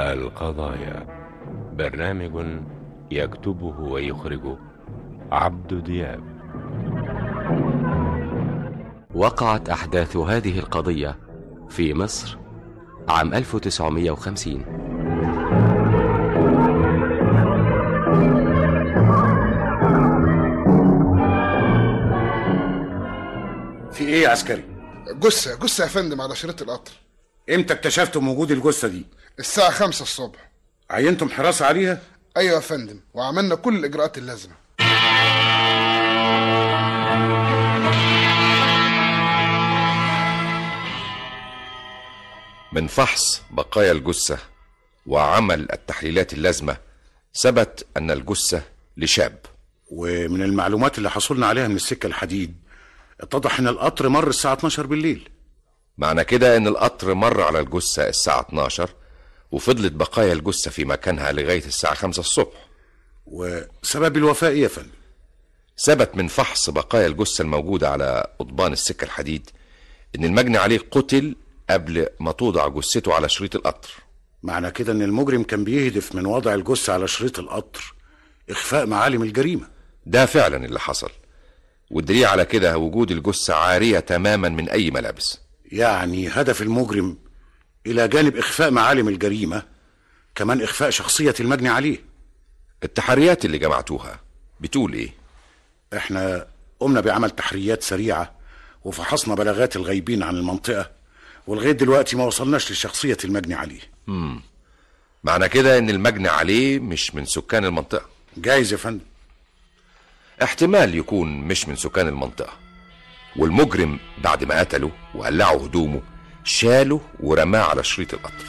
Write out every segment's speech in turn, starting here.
القضايا برنامج يكتبه ويخرجه عبد دياب وقعت أحداث هذه القضية في مصر عام 1950 في ايه يا عسكري جثة جثة يا فندم على شريط القطر امتى اكتشفتم وجود الجثه دي الساعة خمسة الصبح عينتم حراسه عليها أيوة يا فندم وعملنا كل الإجراءات اللازمة من فحص بقايا الجثة وعمل التحليلات اللازمة ثبت أن الجثة لشاب ومن المعلومات اللي حصلنا عليها من السكه الحديد اتضح ان القطر مر الساعه 12 بالليل معنى كده أن القطر مر على الجثة الساعة 12 وفضلت بقايا الجثة في مكانها لغاية الساعة 5 الصبح وسبب الوفاه ايه يا فندم ثبت من فحص بقايا الجثة الموجودة على قضبان السكة الحديد أن المجني عليه قتل قبل ما توضع جثته على شريط القطر معنى كده ان المجرم كان بيهدف من وضع الجثه على شريط القطر اخفاء معالم الجريمه ده فعلا اللي حصل والدليل على كده وجود الجثة عارية تماما من أي ملابس يعني هدف المجرم الى جانب اخفاء معالم الجريمه كمان اخفاء شخصيه المجني عليه التحريات اللي جمعتوها بتقول ايه احنا قمنا بعمل تحريات سريعه وفحصنا بلاغات الغايبين عن المنطقه ولغايه دلوقتي ما وصلناش لشخصيه المجني عليه معنى كده ان المجني عليه مش من سكان المنطقة جايز يا فندم احتمال يكون مش من سكان المنطقة والمجرم بعد ما قتله وقلعه هدومه شاله ورماه على شريط القطر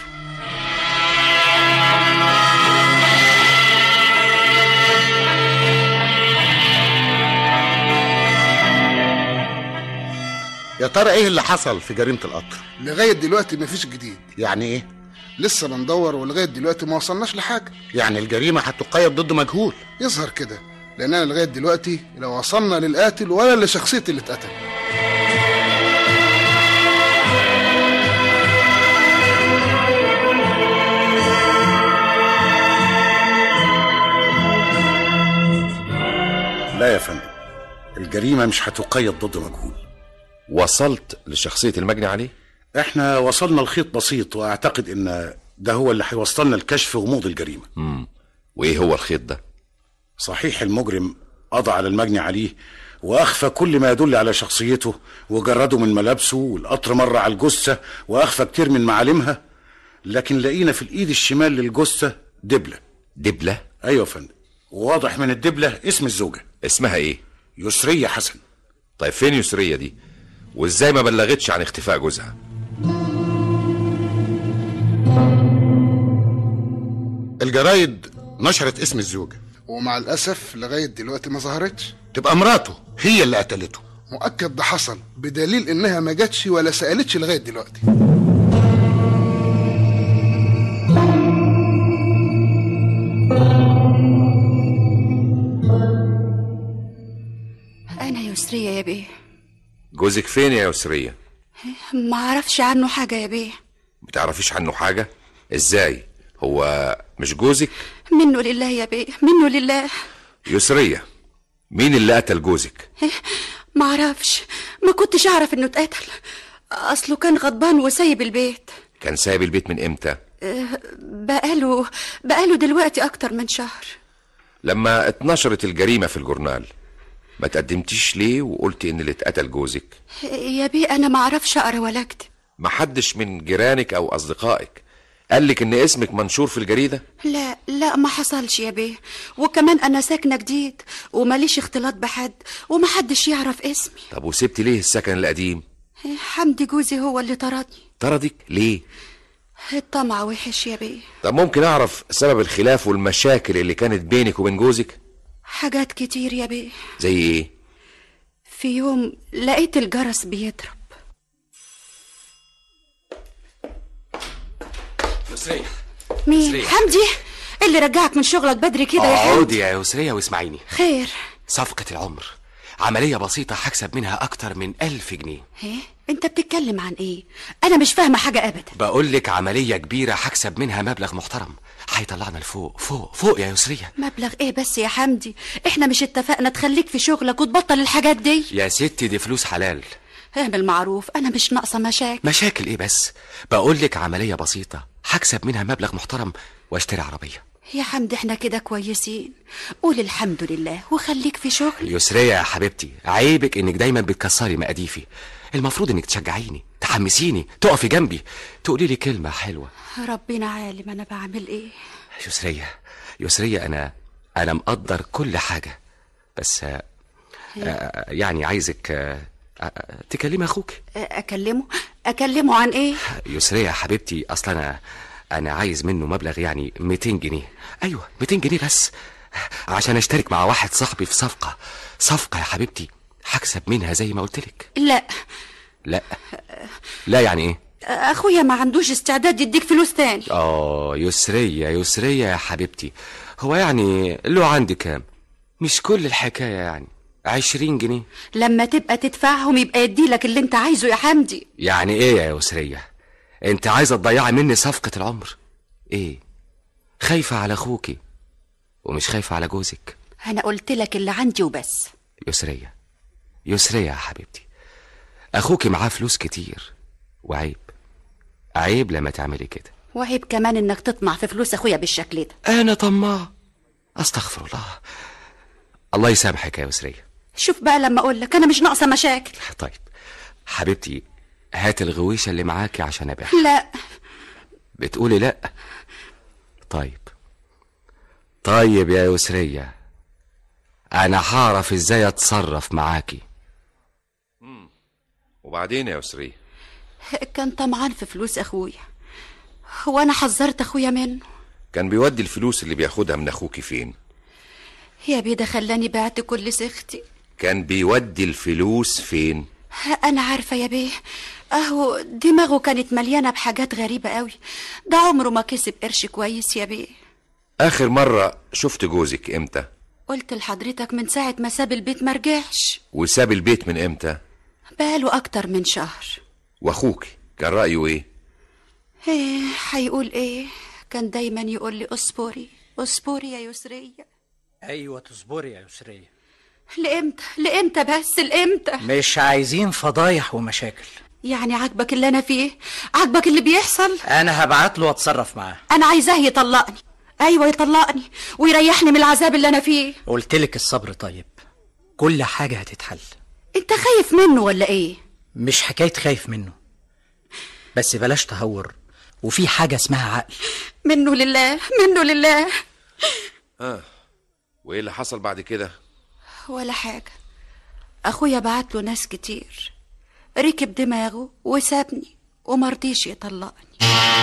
يا ترى ايه اللي حصل في جريمة القطر لغاية دلوقتي مفيش جديد يعني ايه لسه بندور ولغاية دلوقتي ما وصلناش لحاجة يعني الجريمة هتقيد ضد مجهول يظهر كده لأننا لغاية دلوقتي لا وصلنا للقاتل ولا لشخصية اللي اتقتل لا يا فندم الجريمه مش هتقيد ضد مجهول وصلت لشخصية المجني عليه احنا وصلنا لخيط بسيط واعتقد ان ده هو اللي هيوصلنا لكشف غموض الجريمه وايه هو الخيط ده صحيح المجرم قضى على المجني عليه واخفى كل ما يدل على شخصيته وجرده من ملابسه والقطر مر على الجثه واخفى كتير من معالمها لكن لقينا في الايد الشمال للجثه دبله دبلة ايوه يا فندم وواضح من الدبله اسم الزوجه اسمها ايه يسريه حسن طيب فين يسرية دي وازاي ما بلغتش عن اختفاء جوزها الجرايد نشرت اسم الزوجة ومع الأسف لغاية دلوقتي ما ظهرتش تبقى مراته هي اللي قتلته مؤكد ده حصل بدليل إنها ما جاتش ولا سألتش لغاية دلوقتي أنا يسرية يا بيه جوزك فين يا يسرية ما أعرفش عنه حاجة يا بيه بتعرفيش عنه حاجة ازاي هو مش جوزك منه لله يا بيه منه لله يسرية مين اللي قتل جوزك ما أعرفش ما كنتش أعرف إنه اتقتل أصله كان غضبان وسايب البيت كان سايب البيت من امتى بقاله بقاله دلوقتي أكتر من شهر لما اتنشرت الجريمة في الجورنال ما تقدمتيش ليه وقلتي ان اللي اتقتل جوزك يا بيه أنا ما أعرفش أقرأ ولا أكتب ما حدش من جيرانك او اصدقائك قالك ان اسمك منشور في الجريدة لا لا ما حصلش يا بيه وكمان أنا ساكنة جديد وماليش اختلاط بحد ومحدش يعرف اسمي طب وسبتي ليه السكن القديم حمدي جوزي هو اللي طردني طردك ليه الطمع وحش يا بيه طب ممكن اعرف سبب الخلاف والمشاكل اللي كانت بينك وبين جوزك حاجات كتير يا بيه زي ايه في يوم لقيت الجرس بيضرب يسرية مين يسرية. حمدي إيه اللي رجعك من شغلك بدري كده يا اقعدي حمدي يا يسرية واسمعيني خير صفقة العمر عملية بسيطة هكسب منها أكتر من ألف جنيه ايه انت بتتكلم عن ايه انا مش فاهمه حاجه ابدا بقول لك عملية كبيرة هكسب منها مبلغ محترم هيطلعنا لفوق فوق فوق يا يسرية مبلغ ايه بس يا حمدي احنا مش اتفقنا تخليك في شغلك وتبطل الحاجات دي يا ستي دي فلوس حلال اعمل معروف انا مش ناقصه مشاكل مشاكل ايه بس بقول لك عملية بسيطة هكسب منها مبلغ محترم واشتري عربية يا حمدي احنا كده كويسين قول الحمد لله وخليك في شغل يسرية يا حبيبتي عيبك انك دايما بتكسري مقاديفي المفروض انك تشجعيني تحمسيني تقفي جنبي تقولي لي كلمة حلوة ربنا عالم انا بعمل ايه يسرية يسرية انا انا مقدر كل حاجة بس آه، آه، يعني عايزك آه، آه، تكلمي اخوك اكلمه اكلمه عن ايه يسرية يا حبيبتي اصل انا انا عايز منه مبلغ يعني 200 جنيه ايوه 200 جنيه بس عشان اشترك مع واحد صاحبي في صفقة صفقة يا حبيبتي هكسب منها زي ما قلت لك لا لا لا يعني ايه اخويا ما عندوش استعداد يديك فلوس تاني اه يسرية يسرية يا حبيبتي هو يعني له عندي كام مش كل الحكاية يعني عشرين جنيه لما تبقى تدفعهم يبقى يديلك اللي انت عايزه يا حمدي يعني ايه يا يسرية انت عايزة تضيعي مني صفقة العمر ايه خايفة على اخوكي ومش خايفة على جوزك انا قلت لك اللي عندي وبس يسرية يسرية يا حبيبتي اخوكي معاه فلوس كتير وعيب عيب لما تعملي كده وعيب كمان انك تطمع في فلوس اخويا بالشكل ده انا طماع استغفر الله الله يسامحك يا يسرية شوف بقى لما اقول لك انا مش ناقصه مشاكل طيب حبيبتي هات الغويشة اللي معاكي عشان ابيعها لا بتقولي لا طيب طيب يا يسرية انا هعرف ازاي اتصرف معاكي وبعدين يا يسرية كان طمعان في فلوس اخويا وانا حذرت اخويا منه كان بيودي الفلوس اللي بياخدها من اخوكي فين يا بيه ده خلاني بعت كل سختي كان بيودي الفلوس فين انا عارفه يا بيه اهو دماغه كانت مليانه بحاجات غريبه قوي ده عمره ما كسب قرش كويس يا بيه اخر مرة شفت جوزك امتى قلت لحضرتك من ساعه ما ساب البيت ما رجعش وساب البيت من امتى بقاله اكتر من شهر واخوك كان رأيه ايه ايه هيقول ايه كان دايما يقول لي اصبري اصبري يا يسريه ايوه تصبري يا يسرية لامتى لامتى بس لامتى مش عايزين فضايح ومشاكل يعني عاجبك اللي انا فيه عاجبك اللي بيحصل انا هبعت له واتصرف معاه انا عايزاه يطلقني ايوه يطلقني ويريحني من العذاب اللي انا فيه قلت لك الصبر طيب كل حاجة هتتحل انت خايف منه ولا ايه مش حكاية خايف منه بس بلاش تهور وفي حاجة اسمها عقل منه لله منه لله وايه اللي حصل بعد كده ولا حاجة أخويا بعت له ناس كتير ركب دماغه وسابني ومرضيش يطلقني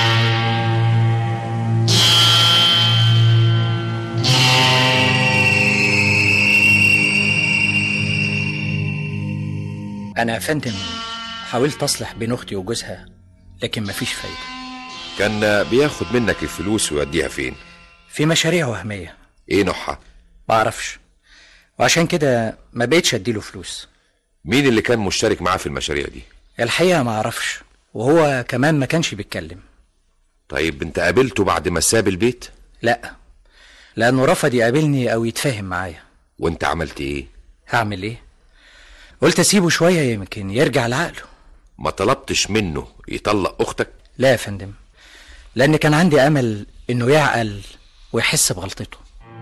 انا يا فندم حاولت اصلح بين اختي وجوزها لكن مفيش فايدة كان بياخد منك الفلوس ويوديها فين في مشاريع وهمية ايه نوعها معرفش وعشان كده ما بقتش اديله فلوس مين اللي كان مشترك معاه في المشاريع دي الحقيقة ما اعرفش وهو كمان ما كانش بيتكلم طيب انت قابلته بعد ما ساب البيت لا لانه رفض يقابلني او يتفاهم معايا وانت عملت ايه هعمل ايه قلت اسيبه شوية يمكن يرجع لعقله ما طلبتش منه يطلق اختك لا يا فندم لان كان عندي امل انه يعقل ويحس بغلطته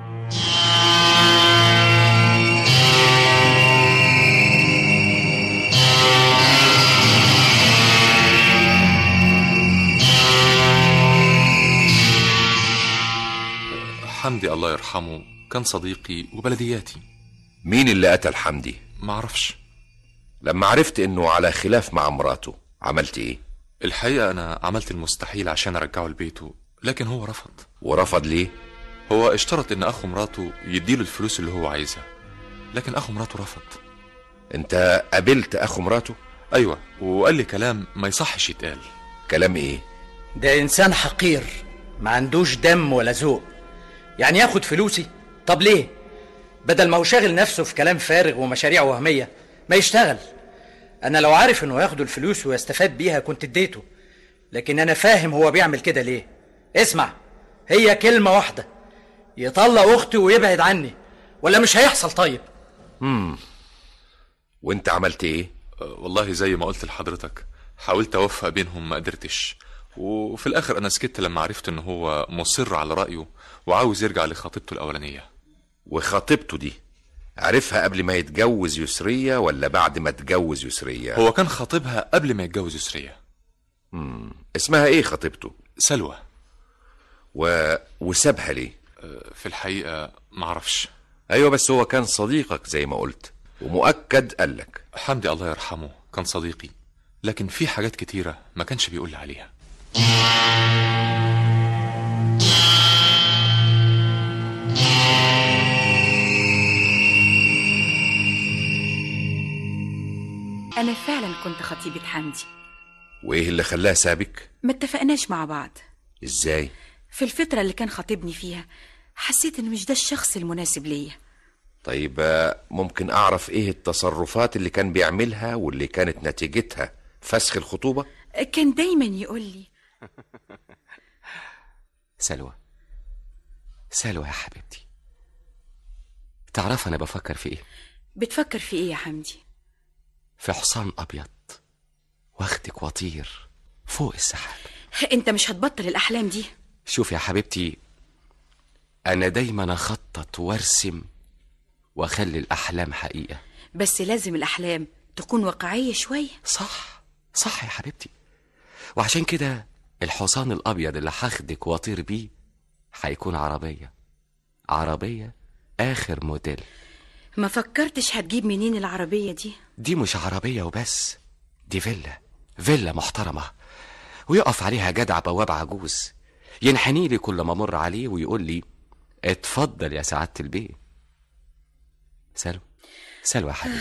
حمدي الله يرحمه كان صديقي وبلدياتي مين اللي قتل حمدي معرفش لما عرفت انه على خلاف مع مراته عملت ايه الحقيقة أنا عملت المستحيل عشان أرجعه لبيته لكن هو رفض ورفض ليه هو اشترط إن أخو مراته يديله الفلوس اللي هو عايزها لكن أخو مراته رفض انت قابلت اخو مراته أيوة وقال لي كلام ما يصحش يتقال كلام ايه ده انسان حقير ما عندوش دم ولا ذوق يعني ياخد فلوسي طب ليه بدل ما هو شاغل نفسه في كلام فارغ ومشاريع وهمية ما يشتغل انا لو عارف انه ياخدوا الفلوس ويستفاد بيها كنت اديته لكن انا فاهم هو بيعمل كده ليه اسمع هي كلمة واحدة يطلق اختي ويبعد عني ولا مش هيحصل طيب امم وانت عملت ايه أه، والله زي ما قلت لحضرتك حاولت اوفق بينهم ما قدرتش وفي الاخر انا سكت لما عرفت ان هو مصر على رايه وعاوز يرجع لخطيبته الاولانيه وخطيبته دي عرفها قبل ما يتجوز يسرية ولا بعد ما اتجوز يسرية هو كان خاطبها قبل ما يتجوز يسرية مم. اسمها ايه خطيبته سلوى و... وسابها ليه أه، في الحقيقة معرفش ايوه بس هو كان صديقك زي ما قلت ومؤكد قالك حمدي الله يرحمه كان صديقي لكن في حاجات كتيرة ما كانش بيقول لي عليها أنا فعلا كنت خطيبة حمدي وايه اللي خلاه سابك ما اتفقناش مع بعض ازاي في الفترة اللي كان خاطبني فيها حسيت إن مش ده الشخص المناسب ليا طيب آه، ممكن اعرف ايه التصرفات اللي كان بيعملها واللي كانت نتيجتها فسخ الخطوبة كان دايما يقول لي سلوى سلوى يا حبيبتي تعرف أنا بفكر في إيه بتفكر في إيه يا حمدي في حصان أبيض واخدك وطير فوق السحاب أنت مش هتبطل الأحلام دي شوف يا حبيبتي أنا دايما أخطط وأرسم وأخلي الأحلام حقيقة بس لازم الأحلام تكون واقعية شوية صح صح يا حبيبتي وعشان كده الحصان الأبيض اللي هاخدك وأطير بيه هيكون عربية عربية آخر موديل ما فكرتش هتجيب منين العربية دي دي مش عربية وبس دي فيلا فيلا محترمة ويقف عليها جدع بواب عجوز ينحني لي كل ما امر عليه ويقول لي اتفضل يا سعادة البيه سلوى سلوى يا حبيبتي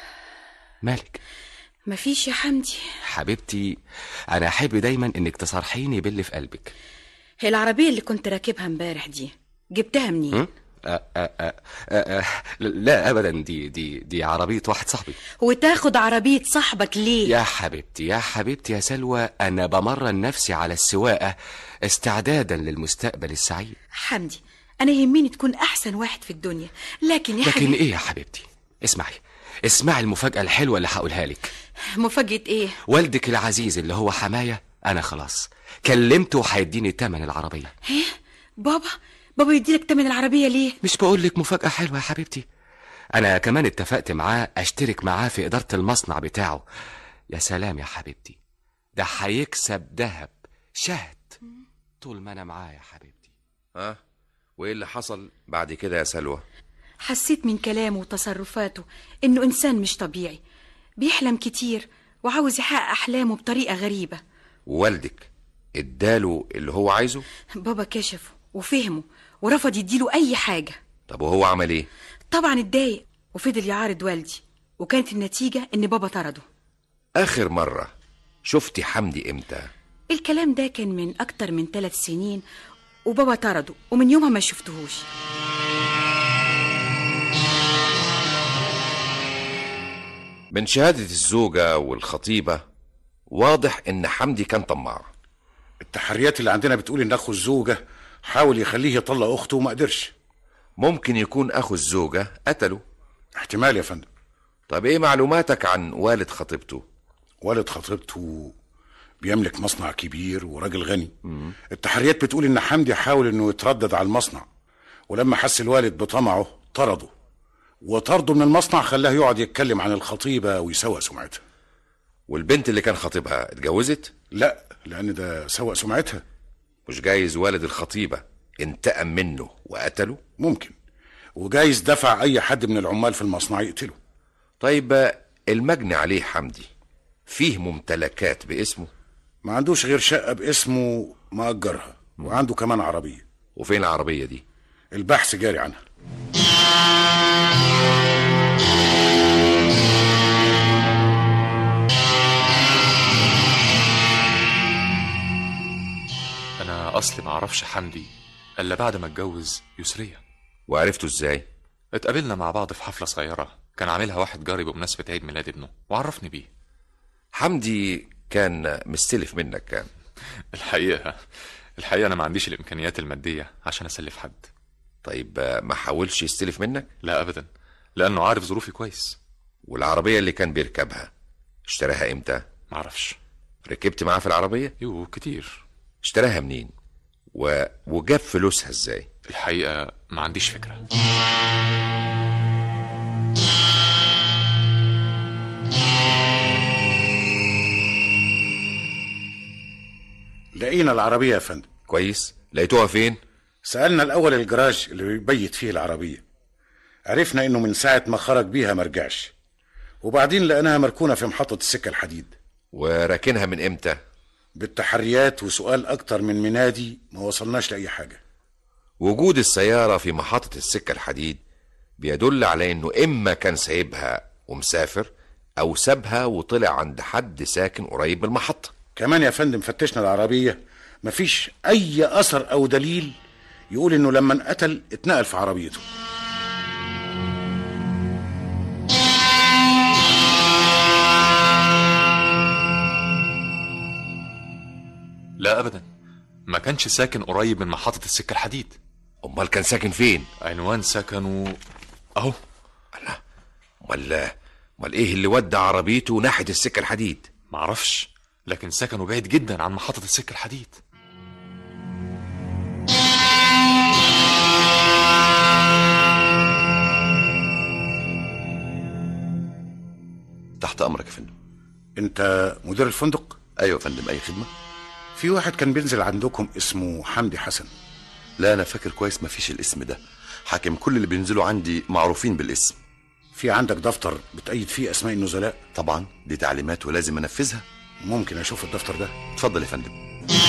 مالك مفيش يا حمدي حبيبتي انا احب دايما انك تصارحيني باللي في قلبك هي العربية اللي كنت راكبها امبارح دي جبتها منين هم؟ أه أه أه أه أه لا ابدا دي دي دي عربيه واحد صاحبي وتاخد عربية صاحبك ليه يا حبيبتي يا حبيبتي يا سلوى انا بمرن نفسي على السواقه استعدادا للمستقبل السعيد حمدي أنا يهمني تكون أحسن واحد في الدنيا لكن يا لكن حبيبي ايه يا حبيبتي اسمعي اسمعي المفاجاه الحلوه اللي هقولها لك مفاجأة إيه والدك العزيز اللي هو حمايه انا خلاص كلمته وهيديني تمن العربيه ايه بابا بابا يديلك تمن العربية ليه مش بقول لك مفاجاه حلوه يا حبيبتي انا كمان اتفقت معاه اشترك معاه في اداره المصنع بتاعه يا سلام يا حبيبتي ده هيكسب ذهب شهد طول ما انا معاه يا حبيبتي ها وايه اللي حصل بعد كده يا سلوى حسيت من كلامه وتصرفاته إنه إنسان مش طبيعي بيحلم كتير وعاوز يحقق أحلامه بطريقة غريبة ووالدك اداله اللي هو عايزه بابا كشفه وفهمه ورفض يديله أي حاجة طب وهو عمل ايه طبعا اتضايق وفضل يعارض والدي وكانت النتيجة إن بابا طرده اخر مرة شفتي حمدي امتى الكلام ده كان من أكتر من ثلاث سنين وبابا طرده ومن يومها ما شفتهوش من شهادة الزوجة والخطيبة واضح ان حمدي كان طماع التحريات اللي عندنا بتقول ان اخو الزوجه حاول يخليه يطلق اخته وما قدرش ممكن يكون اخو الزوجة قتله احتمال يا فندم طب ايه معلوماتك عن والد خطيبته والد خطيبته بيملك مصنع كبير وراجل غني التحريات بتقول ان حمدي حاول انه يتردد على المصنع ولما حس الوالد بطمعه طرده وطرده من المصنع خلاه يقعد يتكلم عن الخطيبه ويسوق سمعتها والبنت اللي كان خطيبها اتجوزت لا لان ده سوق سمعتها مش جايز والد الخطيبة انتقم منه وقتله ممكن وجايز دفع اي حد من العمال في المصنع يقتله طيب المجني عليه حمدي فيه ممتلكات باسمه ما عندوش غير شقه باسمه مأجرها وعنده كمان عربيه وفين العربية دي البحث جاري عنها انا اصلي ما اعرفش حمدي الا بعد ما اتجوز يسرية وعرفته ازاي اتقابلنا مع بعض في حفلة صغيرة كان عاملها واحد جاري بمناسبة عيد ميلاد ابنه وعرفني بيه حمدي كان مستلف منك كام الحقيقة الحقيقة أنا ما عنديش الإمكانيات المادية عشان أسلف حد طيب آه، ما حاولش يستلف منك لا أبدا لأنه عارف ظروفي كويس والعربية اللي كان بيركبها اشتراها امتى معرفش ركبت معاه في العربية يو كتير اشتراها منين و... وجاب فلوسها ازاي الحقيقة ما عنديش فكرة لقينا العربية يا فندم كويس لقيتوها فين سألنا الأول الجراج اللي بيبيت فيه العربية عرفنا إنه من ساعة ما خرج بيها مرجعش وبعدين لقيناها مركونة في محطة السكة الحديد وراكنها من امتى بالتحريات وسؤال أكتر من منادي ما وصلناش لأي حاجة وجود السيارة في محطة السكة الحديد بيدل على انه اما كان سايبها ومسافر او سابها وطلع عند حد ساكن قريب من المحطة كمان يا فندم فتشنا العربية مفيش أي أثر أو دليل يقول إنه لما انقتل اتنقل في عربيته لا أبدا ما كانش ساكن قريب من محطة السكة الحديد امال كان ساكن فين عنوان سكنه أهو امال امال ايه اللي ودى عربيته ناحية السكة الحديد معرفش لكن سكنه بعيد جدا عن محطة السكة الحديد تحت امرك يا فندم أنت مدير الفندق؟ ايوه يا فندم اي خدمه في واحد كان بينزل عندكم اسمه حمدي حسن لا انا فاكر كويس مفيش الاسم ده حاكم كل اللي بينزلوا عندي معروفين بالاسم في عندك دفتر بتأيد فيه أسماء النزلاء طبعا دي تعليمات ولازم انفذها ممكن أشوف الدفتر ده اتفضل يا فندم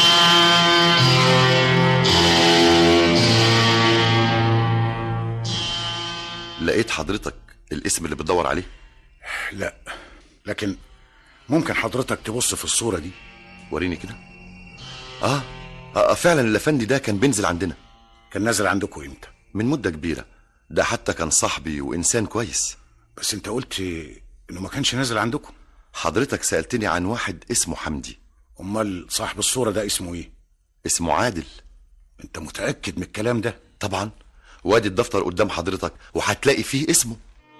لقيت حضرتك الاسم اللي بتدور عليه لا لكن ممكن حضرتك تبص في الصورة دي وريني كده اه اه فعلا الافندي ده كان بينزل عندنا كان نازل عندكم امتى من مده كبيره ده حتى كان صاحبي وانسان كويس بس انت قلت انه ما كانش نازل عندكم حضرتك سالتني عن واحد اسمه حمدي امال صاحب الصورة ده اسمه ايه اسمه عادل انت متأكد من الكلام ده طبعا وادي الدفتر قدام حضرتك وهتلاقي فيه اسمه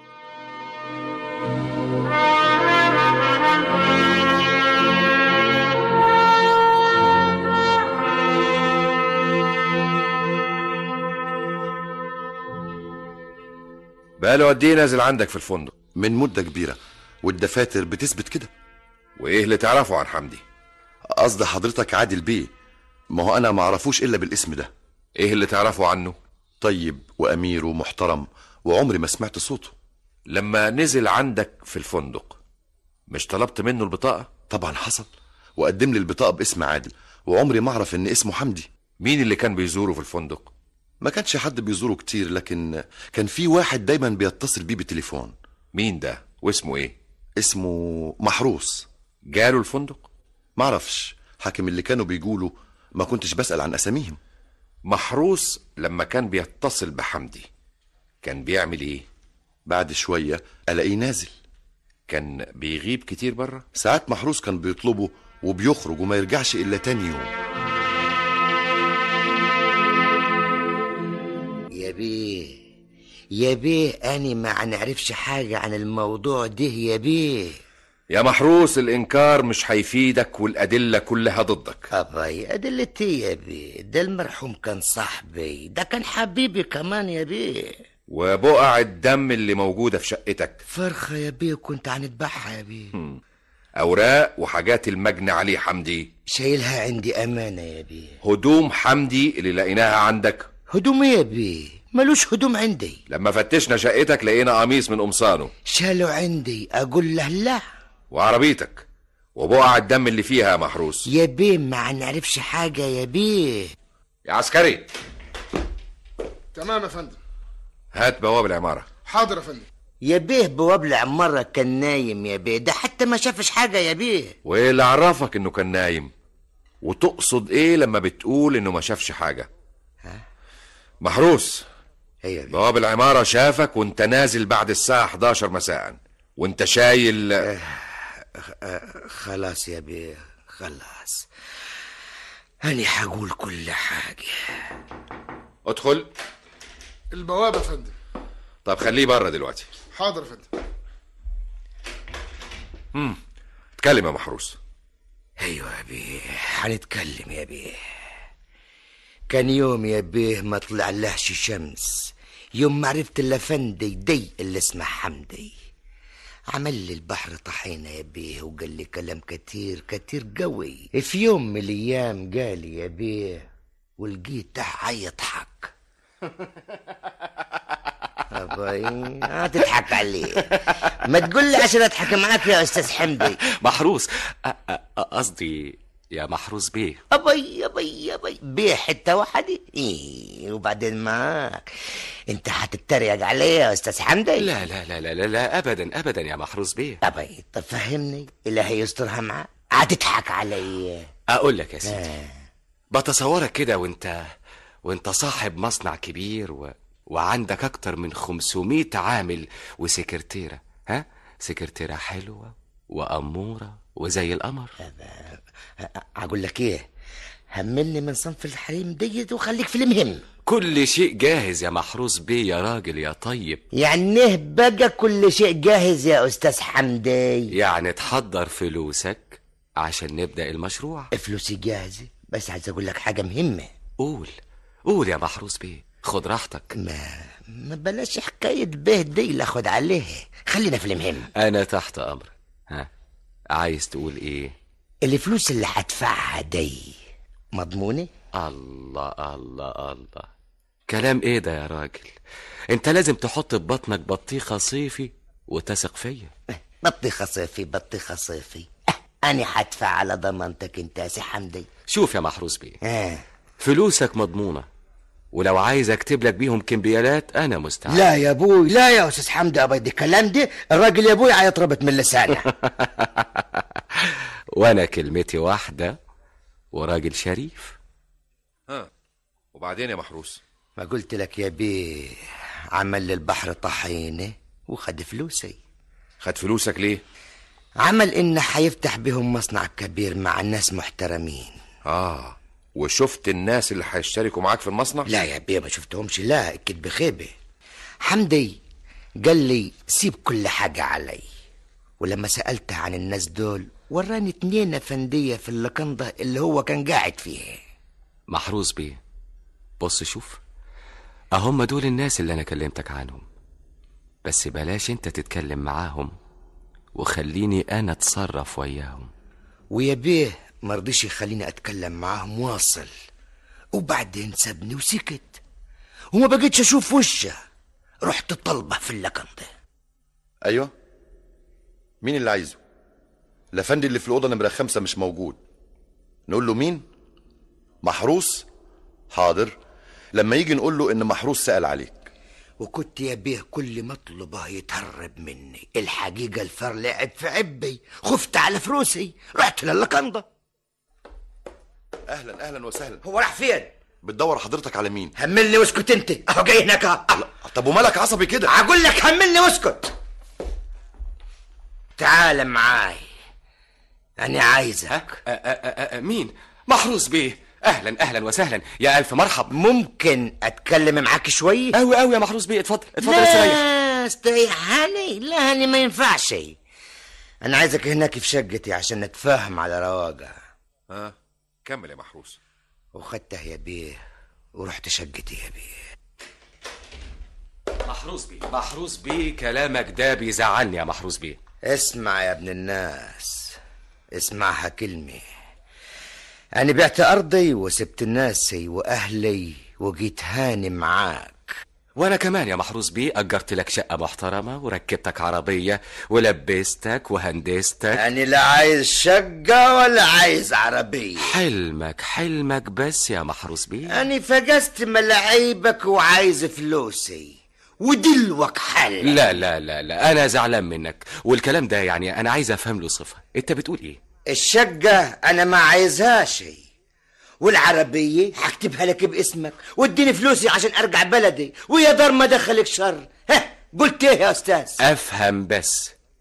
بقاله قد ايه نازل عندك في الفندق من مده كبيره والدفاتر بتثبت كده وايه اللي تعرفه عن حمدي قصد حضرتك عادل بيه ما هو انا ما اعرفوش الا بالاسم ده ايه اللي تعرفه عنه طيب وامير ومحترم وعمري ما سمعت صوته لما نزل عندك في الفندق مش طلبت منه البطاقة طبعا حصل وقدم لي البطاقه باسم عادل وعمري ما اعرف ان اسمه حمدي مين اللي كان بيزوره في الفندق ما كانش حد بيزوره كتير لكن كان في واحد دايما بيتصل بيه بالتليفون مين ده واسمه ايه اسمه محروس جاله الفندق معرفش حاكم اللي كانوا بيقولوا ما كنتش بسأل عن أساميهم محروس لما كان بيتصل بحمدي كان بيعمل ايه بعد شوية ألاقيه نازل كان بيغيب كتير بره ساعات محروس كان بيطلبه وبيخرج وما يرجعش إلا تاني يوم يا بيه يا بيه أنا ما نعرفش حاجة عن الموضوع ده يا بيه يا محروس الإنكار مش هيفيدك والأدلة كلها ضدك أباي أدلتي يا بيه ده المرحوم كان صاحبي ده كان حبيبي كمان يا بيه وبقع الدم اللي موجودة في شقتك فرخة يا بيه كنت هنذبحها يا بيه أوراق وحاجات المجني عليه حمدي شايلها عندي أمانة يا بيه هدوم حمدي اللي لقيناها عندك هدوم يا بيه ملوش هدوم عندي لما فتشنا شقتك لقينا قميص من قمصانه شالوا عندي أقول له لا وعربيتك وبقع الدم اللي فيها يا محروس يا بيه ما نعرفش حاجة يا بيه يا عسكري تمام يا فندم هات بواب العمارة حاضر يا فندم يا بيه بواب العمارة كان نايم يا بيه ده حتى ما شافش حاجة يا بيه وايه اللي عرفك انه كان نايم وتقصد ايه لما بتقول انه ما شافش حاجة محروس ايوه بيه. بواب العمارة شافك وانت نازل بعد الساعة 11 مساء وانت شايل آه، خلاص يا بيه خلاص أنا حقول كل حاجة ادخل البوابة يا فندم طب خليه بره دلوقتي حاضر يا فندم امم اتكلم يا محروس أيوة يا بيه هنتكلم يا بيه كان يوم يا بيه ما طلع لهش شمس يوم ما عرفت الافندي دي اللي اسمه حمدي عمل لي البحر طحينة يا بيه وقال لي كلام كتير كتير قوي في يوم من الايام قال لي يا بيه ولقيته يضحك أباي هتضحك عليه ما تقول لي عشان اضحك معاك يا استاذ حمدي محروس أ- أ- قصدي يا محروس بيه أبي أبي أبي بيه حتة واحدة إيه وبعدين معاك أنت هتتريق عليا يا أستاذ حمدي لا لا لا لا لا, لا ابدا ابدا يا محروس بيه أبي طب فهمني إلهي يسترها معاك هتضحك عليا اقول لك يا سيدي بتصورك كده وانت وانت صاحب مصنع كبير و... وعندك اكتر من 500 عامل وسكرتيرة ها سكرتيرة حلوة وأمورة وزي القمر أقول لك إيه همني من صنف الحريم ديت وخليك في المهم كل شيء جاهز يا محروس بيه يا راجل يا طيب يعني بقى كل شيء جاهز يا أستاذ حمدي يعني تحضر فلوسك عشان نبدأ المشروع فلوسي جاهزة بس عايز أقول لك حاجة مهمة قول قول يا محروس بيه خد راحتك ما ما بلاش حكاية به دي اللي أخد عليها خلينا في المهم أنا تحت أمرك ها عايز تقول إيه الفلوس اللي هدفعها دي مضمونة؟ الله الله الله كلام ايه ده يا راجل انت لازم تحط في بطنك بطيخة صيفي وتثق فيا بطيخة صيفي بطيخة صيفي أه، أنا هدفع على ضمانتك أنت يا سي حمدي شوف يا محروس بيه آه. فلوسك مضمونة ولو عايز اكتب لك بيهم كمبيالات انا مستعد لا يا ابوي لا يا استاذ حمدي ابيض الكلام ده الراجل يا ابوي هيتربط من لسانه وانا كلمتي واحدة وراجل شريف ها وبعدين يا محروس ما قلت لك يا بيه عمل لي البحر طحينه وخد فلوسي خد فلوسك ليه عمل انه هيفتح بهم مصنع كبير مع ناس محترمين اه وشفت الناس اللي هيشتركوا معاك في المصنع لا يا بيه ما شفتهمش لا الكدب خيبه حمدي قال لي سيب كل حاجة علي ولما سألته عن الناس دول وراني اتنين أفندية في اللقندة اللي هو كان قاعد فيها محروس بيه بص شوف اهم دول الناس اللي انا كلمتك عنهم بس بلاش انت تتكلم معاهم وخليني انا اتصرف وياهم ويا بيه مرضيش يخليني أتكلم معاهم واصل وبعدين سابني وسكت وما بقيتش أشوف وشه رحت طلبه في اللقندة ايوه مين اللي عايزه الافندي اللي في الاوضه نمره خمسة مش موجود نقول له مين محروس حاضر لما يجي نقول له ان محروس سأل عليك وكنت يا بيه كل ما اطلبه يتهرب مني الحقيقة الفار لعب في عبي خفت على فلوسي رحت للقندة اهلا اهلا وسهلا هو راح فين بتدور حضرتك على مين هملني واسكت انت اهو جاي هناك اهو طب ومالك عصبي كده اقول لك هملني واسكت تعال معاي انا عايزك أ- أ- أ- مين محروس بيه اهلا اهلا وسهلا يا الف مرحب ممكن اتكلم معاك شوي قوي قوي يا محروس بيه اتفضل اتفضل استريح لا استريح هاني لا هاني ما ينفعش انا عايزك هناك في شقتي عشان نتفاهم على رواقه ها كمل يا محروس وخدته يا بيه ورحت شقتي يا بيه محروس بيه محروس بيه كلامك ده بيزعلني يا محروس بيه اسمع يا ابن الناس اسمعها كلمة أنا بعت أرضي وسبت ناسي وأهلي وجيت هاني معاك وانا كمان يا محروس بيه اجرت لك شقه محترمه وركبتك عربيه ولبستك وهندستك أنا لا عايز شقة ولا عايز عربية حلمك حلمك بس يا محروس بيه أنا فقست ملاعيبك وعايز فلوسي ودلوك حل لا لا لا لا انا زعلان منك والكلام ده يعني انا عايز افهم له صفه انت بتقول ايه الشقة أنا ما عايزهاش والعربية هكتبها لك باسمك واديني فلوسي عشان أرجع بلدي ويا دار ما دخلك شر ها قلت إيه يا أستاذ افهم بس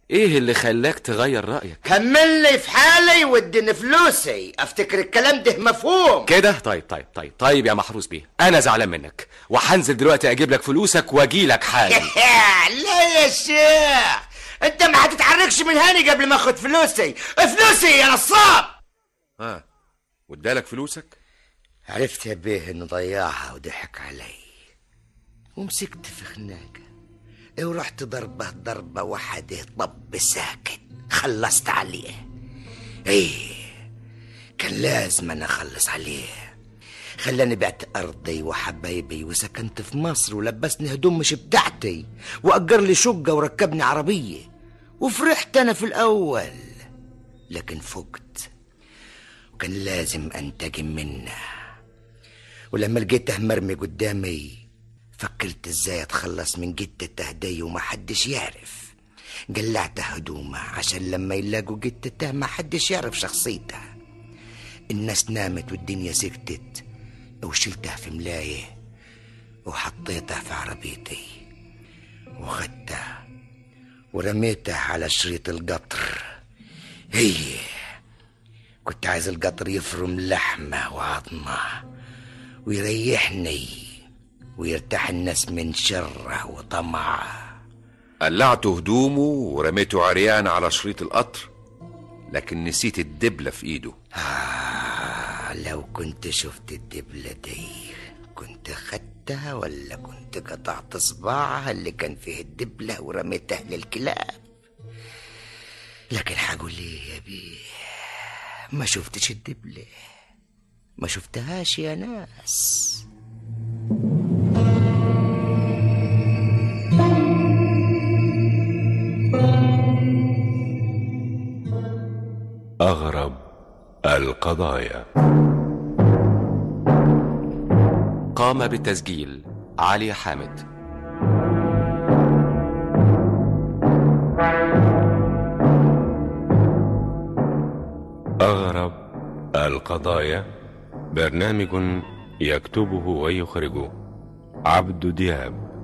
ايه اللي خلاك تغير رايك كملني في حالي واديني فلوسي افتكر الكلام ده مفهوم كده طيب طيب طيب طيب يا محروس بيه انا زعلان منك وهنزل دلوقتي اجيب لك فلوسك واجي لك حالا لا يا شيخ انت ما هتتحركش من هاني قبل ما اخد فلوسي فلوسي يا نصاب ها وادالك فلوسك عرفت يا بيه انه ضيعها وضحك علي ومسكت في خناقه ورحت ضربه ضربه واحده طب ساكت خلصت عليه ايه كان لازم انا اخلص عليه خلاني بعت ارضي وحبايبي وسكنت في مصر ولبسني هدوم مش بتاعتي واجر لي شقه وركبني عربيه وفرحت انا في الاول لكن فقت وكان لازم انتقم منه ولما لقيته مرمي قدامي فكرت ازاي اتخلص من جتة هدي وما حدش يعرف قلعت هدومه عشان لما يلاقوا جتته ما حدش يعرف شخصيته الناس نامت والدنيا سكتت وشلتها في ملاية وحطيتها في عربيتي وخدتها ورميتها على شريط القطر هي كنت عايز القطر يفرم لحمة وعظمة ويريحني ويرتاح الناس من شره وطمعه قلعته هدومه ورميته عريان على شريط القطر لكن نسيت الدبلة في ايده آه لو كنت شفت الدبلة دي كنت خدتها ولا كنت قطعت صباعها اللي كان فيه الدبلة ورميتها للكلاب لكن هقول ايه يا بيه ما شفتش الدبلة ما شفتهاش يا ناس أغرب القضايا قام بالتسجيل علي حامد أغرب القضايا برنامج يكتبه ويخرجه عبد دياب